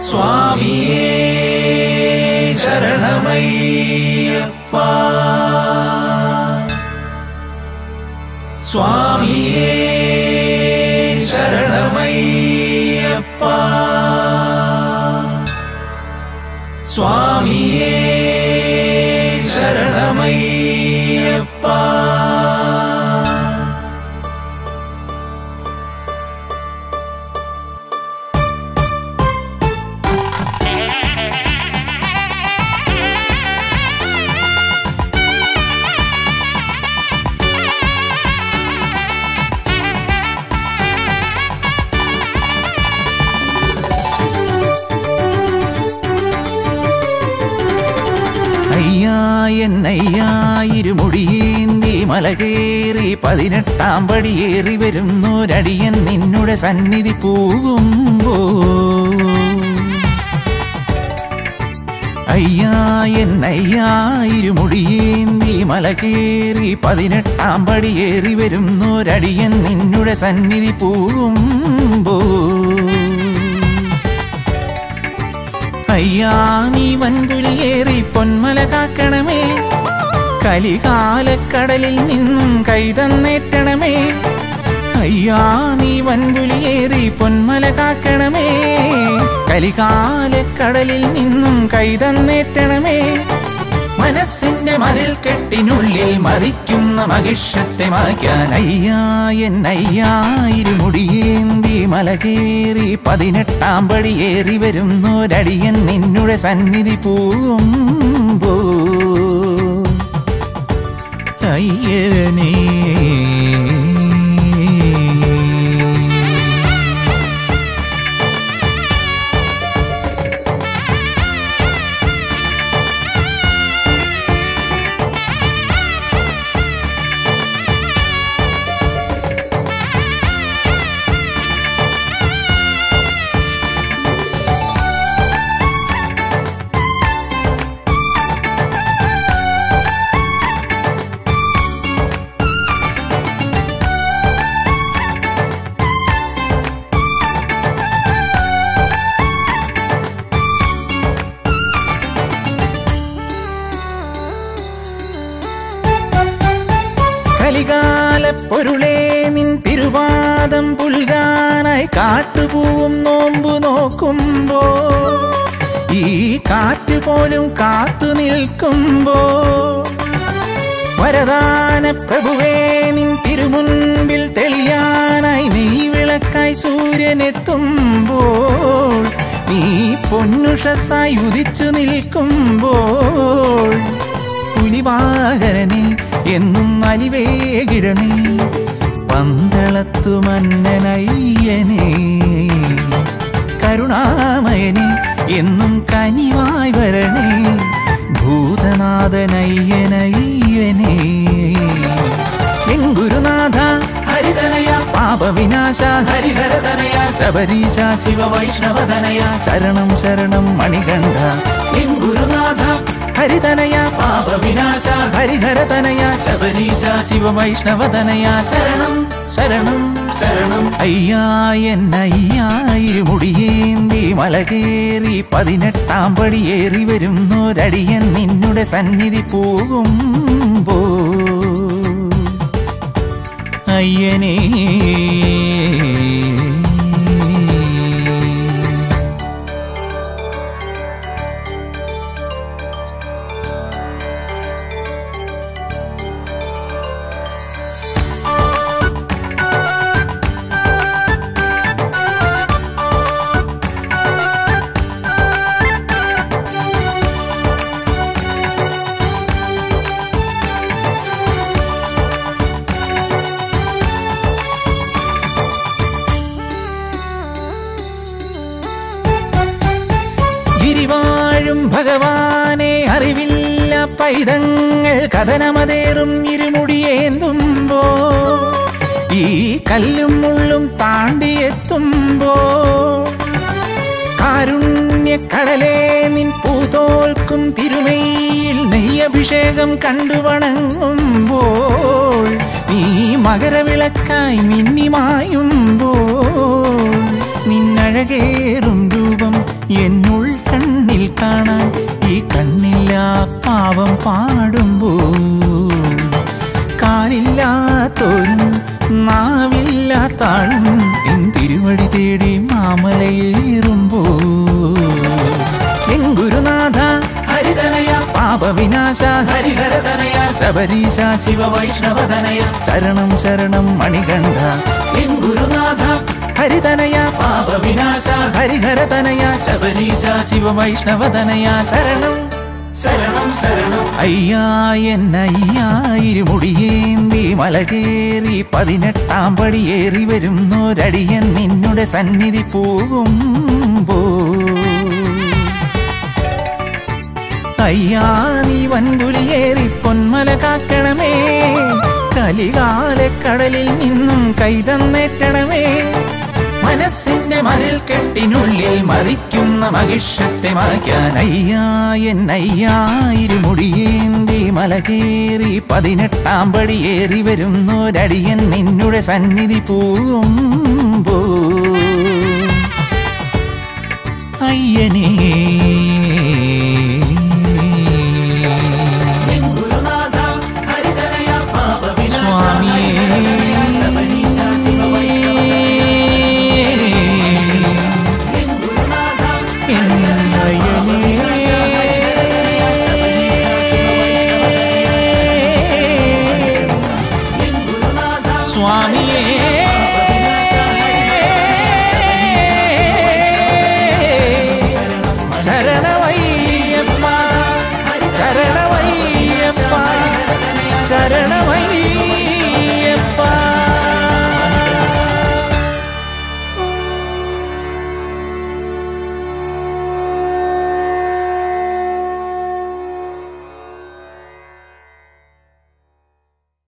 സ്വാമിയേ ശരണമയ്യപ്പ സ്വാമിയേ ശരണമയ്യപ്പ സ്വാമിയേ ശരണമയ്യപ്പ അയ്യാ എന്നയ്യാ ഇരുമുടിയേന്തി മലകേറി പതിനെട്ടാം പടിയേറി വരുന്നോരടിയൻ നിന്നുടെ സന്നിധി പോകുമ്പോ അയ്യാ എന്നയ്യാ ഇരുമുടിയേന്തി മലകേറി പതിനെട്ടാം പടിയേറി വരുന്നോരടിയൻ നിന്നുടെ സന്നിധി പോകുമ്പോ അയ്യാ നീ വൻതുലിയേറി പൊന്മല കാക്കണമേ കലികാലക്കടലിൽ നിന്നും കൈതന്നേറ്റണമേ അയ്യാ നീ വൻതുലിയേറി പൊന്മല കാക്കണമേ കലികാലക്കടലിൽ നിന്നും കൈതന്നേറ്റണമേ മനസ്സിന്റെ മതിൽ കെട്ടിനുള്ളിൽ മതിക്കുന്ന മഹിഷത്തെ മായ്ക്കാൻ അയ്യാ എന്നയ്യാ ഇരുമുടിയേന്തി മലകേറി പതിനെട്ടാം പടിയേറി വരുന്നോരടിയൻ നിന്നുടെ സന്നിധി പോകുമ്പോ അയ്യരനേ കലികാല പൊരുളേ നിൻ തിരുവാദം പുൽകാനായി കാട്ടുപൂവും നോമ്പു നോക്കുമ്പോ ഈ കാറ്റ് പോലും കാത്തു നിൽക്കുമ്പോ വരദാന പ്രഭുവേ നിൻ തിരുമുൻപിൽ തെളിയാനായി നീ വിളക്കായി സൂര്യനെത്തുമ്പോൾ നീ പൊന്നുഷസായി ഉദിച്ചു നിൽക്കുമ്പോൾ പുലിവാഹരനെ എന്നും അലിവേകിടണേ പന്തളത്തു മന്നനയ്യനെ കരുണാമയനെ എന്നും കനിവായി വരണേ ഭൂതനാഥനയ്യനയ്യനെ എൻ ഗുരുനാഥ ഹരിതനയ പാപവിനാശ ഹരിഹരതനയ ശബരീശ ശിവ വൈഷ്ണവതനയ ശരണം ശരണം മണികണ്ഠ എൻ ഗുരുനാഥ ഹരിതനയ പാപവിനാശ ഹരിഹരതനയ ശബരീശ ശിവ വൈഷ്ണവതനയ ശരണം ശരണം ശരണം അയ്യാ എന്നയ്യാ ഇരുമുടിയേന്തി മലകേറി പതിനെട്ടാം പടിയേറി വരുന്നോരടിയൻ നിന്നുടെ സന്നിധി പോകുമ്പോ അയ്യനേ ഗിരിവാഴും ഭഗവാനെ അറിവില്ല പൈതങ്ങൾ കഥനമതേറും ഇരുമുടിയേന്തുമ്പോ ഈ കല്ലും മുള്ളും താണ്ടിയെത്തുമ്പോ കാരുണ്യക്കടലേ നിൻ പൂതോൽക്കും തിരുമയിൽ നെയ്യഭിഷേകം കണ്ടു വണങ്ങുമ്പോൾ നീ മകരവിളക്കായി മിന്നിമായുമ്പോൾ നിന്നഴകേറും രൂപം എന്നുൾ കണ്ണിൽ കാണാൻ ഈ കണ്ണില്ലാ പാവം പാടുമ്പോ കാലില്ലാത്തോരും നാവില്ലാത്താളും എൻ തിരുവടി തേടി മാമലയേറുമ്പോ എൻ ഗുരുനാഥ ഹരിതനയ പാപവിനാശ ഹരിഹരതനയ ശബരീശ ശിവ വൈഷ്ണവതനയ ശരണം ശരണം മണികണ്ഠ എൻ ഗുരുനാഥ ഹരിതനയ പാപവിനാശ ഹരിഹരതനയ ശബരീശ ശിവ വൈഷ്ണവതനയ ശരണം ശരണം ശരണം അയ്യാ എന്നയ്യായിരുമുടിയേന്തി മലകേറി പതിനെട്ടാം പടിയേറി വരുന്നൊരടിയൻ നിന്നുടെ സന്നിധി പോകുമ്പോ അയ്യാ നീ വൻപുലിയേറി പൊന്മല കാക്കണമേ കലികാലക്കടലിൽ നിന്നും കൈതന്നേറ്റണമേ മനസ്സിന്റെ മതിൽ കെട്ടിനുള്ളിൽ മതിക്കുന്ന മഹിഷത്തെ മായ്ക്കാൻ അയ്യാ എന്നയ്യായിരുമുടിയേന്തി മലകേറി പതിനെട്ടാം പടിയേറി വരുന്നൊരടിയൻ നിന്നുടെ സന്നിധി പോകുമ്പോ അയ്യനേ